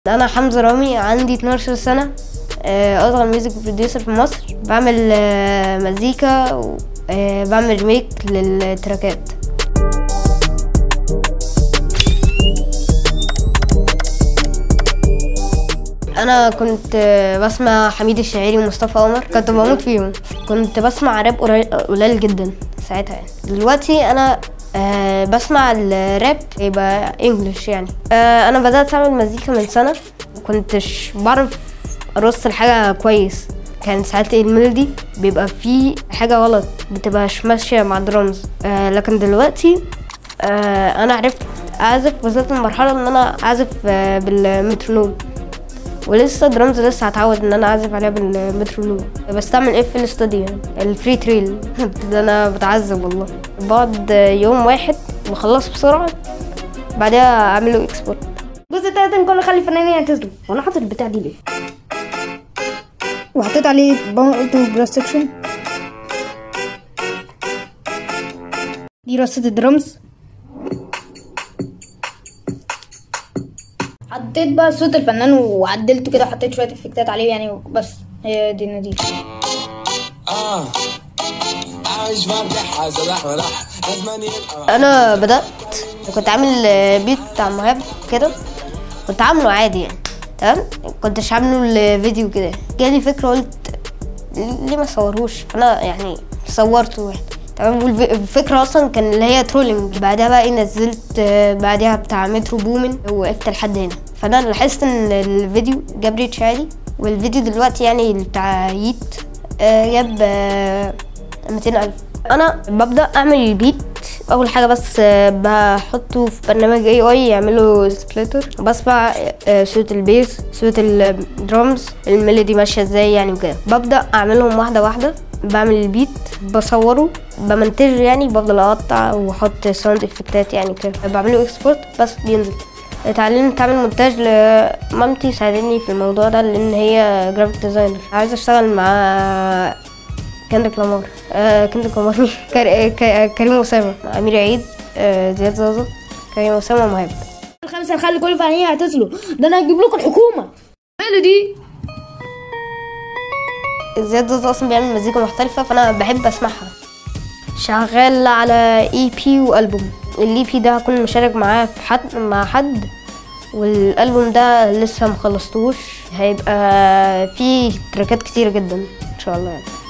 انا حمزه رامي عندي 12 سنه آه، اصغر ميوزك بروديوسر في مصر بعمل آه، مزيكا وبعمل ريميك للتراكات انا كنت آه، بسمع حميد الشاعري ومصطفى قمر كنت بموت فيهم كنت بسمع راب قري- قليل جدا ساعتها يعني دلوقتي انا آه بسمع الراب يبقى انجلش يعني آه انا بدات اعمل مزيكا من سنه كنتش بعرف ارص الحاجه كويس كان ساعات الميلودي بيبقى فيه حاجه غلط بتبقاش ماشيه مع الدرامز آه لكن دلوقتي آه انا عرفت اعزف وصلت لمرحله ان انا اعزف آه بالمترونوم ولسه درامز لسه هتعود ان انا اعزف عليها بالمترونوم بستعمل ايه في الاستوديو يعني الفري تريل ده انا بتعذب والله بقعد يوم واحد بخلصه بسرعه بعدها اعمله اكسبورت الجزء التالت نكون نخلي الفنانين يعتزلوا وانا حاطط البتاع دي ليه وحطيت عليه برضه براس سكشن دي رصة الدرمز حطيت بقى صوت الفنان وعدلته كده حطيت شوية افكتات عليه يعني بس هي دي النتيجة آه عايش بردح سلاح ولاح لازماني انا بدات كنت عامل بيت بتاع مهاب كده كنت عامله عادي يعني تمام كنتش عامله الفيديو كده جالي فكره قلت ليه ما صورهوش فانا يعني صورته يعني تمام والفكرة اصلا كان اللي هي ترولينج بعدها بقى ايه نزلت آه، بعدها بتاع مترو بومن وقفت لحد هنا فانا لاحظت ان الفيديو جاب ريتش عالي والفيديو دلوقتي يعني بتاع ييت آه، جاب آه، 200 ألف أنا ببدأ أعمل البيت أول حاجة بس آه، بحطه في برنامج اي اي يعمله سبليتر بسمع آه، صوت البيس صوت الدرامز الميلودي ماشية ازاي يعني وكده ببدأ أعملهم واحدة واحدة بعمل البيت بصوره بمنتجه يعني بفضل اقطع واحط ساوند افكتات يعني كده بعمله اكسبورت بس بينزل اتعلمت اعمل مونتاج لمامتي ساعدتني في الموضوع ده لان هي جرافيك ديزاينر عايزه اشتغل مع كندريك لامار آه كندريك لامار مين؟ كر- ك- كريم اسامه امير عيد آه زياد زازا كريم اسامه ومهاب الخامسة نخلي كل الفنانين يعتزلوا ده انا هجيب لكم الحكومة ميلودي زياد زازا اصلا بيعمل مزيكا محترفه فانا بحب اسمعها شغال على اي بي والبوم الاي بي ده هكون مشارك معاه في حد مع حد والالبوم ده لسه مخلصتوش هيبقى فيه تراكات كتير جدا ان شاء الله يعني